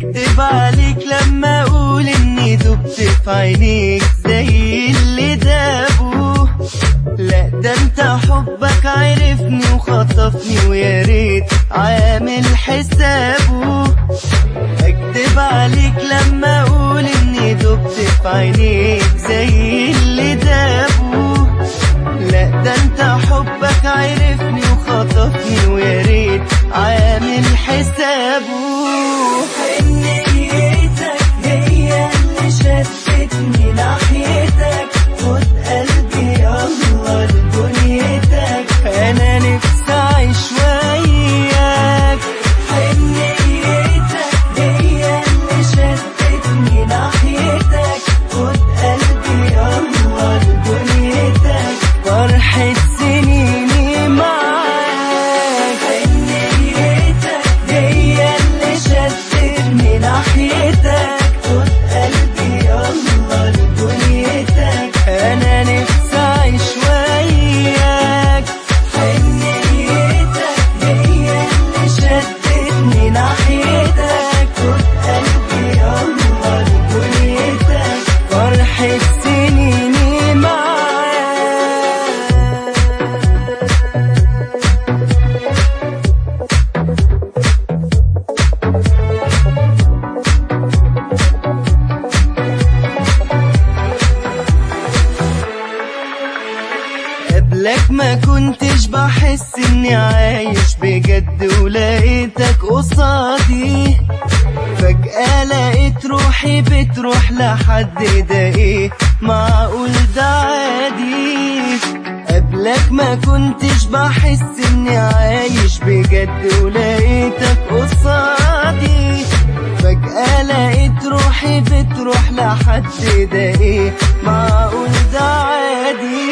اكدب عليك لما اقول اني دبت في عينيك زي اللي دابوا لا ده انت حبك عرفني وخطفني ويا ريت عامل حسابه اكدب عليك لما اقول اني دبت في عينيك زي اللي دابوا لا ده انت حبك عرفني وخطفني ويا ريت عامل حسابه حنيتك هي اللي شدتني ناحيتك خد قلبي يلا لدنيتك انا نفسي اعيش وياك حنيتك هي اللي شدتني ناحيتك خد قلبي يلا لدنيتك فرحة سنيني معاك حنيتك هي اللي شدتني ناحيتك خد قلبي يلا لدنيتك انا نفسي اعيش وياك حنيتك هي اللي شدتني ناحيتك خد قلبي يلا لدنيتك فرحة سنيني معاك قبلك ما كنتش بحس اني عايش بجد ولقيتك قصادي فجأة لقيت روحي بتروح لحد ده ايه معقول ده عادي قبلك ما كنتش بحس اني عايش بجد ولقيتك قصادي فجأة لقيت روحي بتروح لحد ده ايه معقول ده عادي